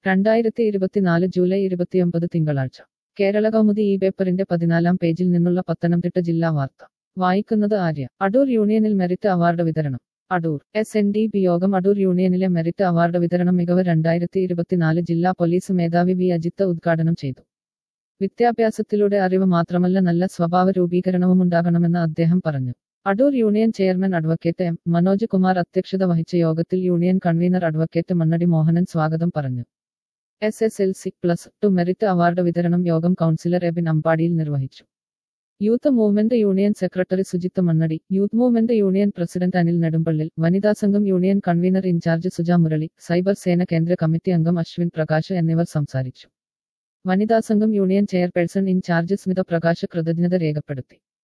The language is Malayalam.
രണ്ടായിരത്തി ഇരുപത്തിനാല് ജൂലൈ ഇരുപത്തിയൊമ്പത് തിങ്കളാഴ്ച കേരള കൗമുദി ഈ പേപ്പറിന്റെ പതിനാലാം പേജിൽ നിന്നുള്ള പത്തനംതിട്ട ജില്ലാ വാർത്ത വായിക്കുന്നത് ആര്യ അടൂർ യൂണിയനിൽ മെറിറ്റ് അവാർഡ് വിതരണം Adoor S N D P യോഗം അടൂർ യൂണിയനിലെ മെറിറ്റ് അവാർഡ് വിതരണം മികവ് രണ്ടായിരത്തി ഇരുപത്തിനാല് ജില്ലാ പോലീസ് മേധാവി വി അജിത്ത് ഉദ്ഘാടനം ചെയ്തു വിദ്യാഭ്യാസത്തിലൂടെ അറിവ് മാത്രമല്ല നല്ല സ്വഭാവ രൂപീകരണവും ഉണ്ടാകണമെന്ന് അദ്ദേഹം പറഞ്ഞു Adoor union chairman advocate M Manoj Kumar അധ്യക്ഷത വഹിച്ച യോഗത്തിൽ union convener advocate Mannady Mohanan സ്വാഗതം പറഞ്ഞു S S L C plus two merit award വിതരണം യോഗം കൗൺസിലർ എബിൻ അമ്പാടിയിൽ നിർവഹിച്ചു youth movement union secretary Sujith Mannady youth movement union president Anil Nedumpallil വനിതാ സംഘം union convener in charge Suja Murali cyber Sena കേന്ദ്ര കമ്മിറ്റി അംഗം അശ്വിൻ പ്രകാശ് എന്നിവർ സംസാരിച്ചു വനിതാ സംഘം union chairperson in charge Smitha Prakash കൃതജ്ഞത രേഖപ്പെടുത്തി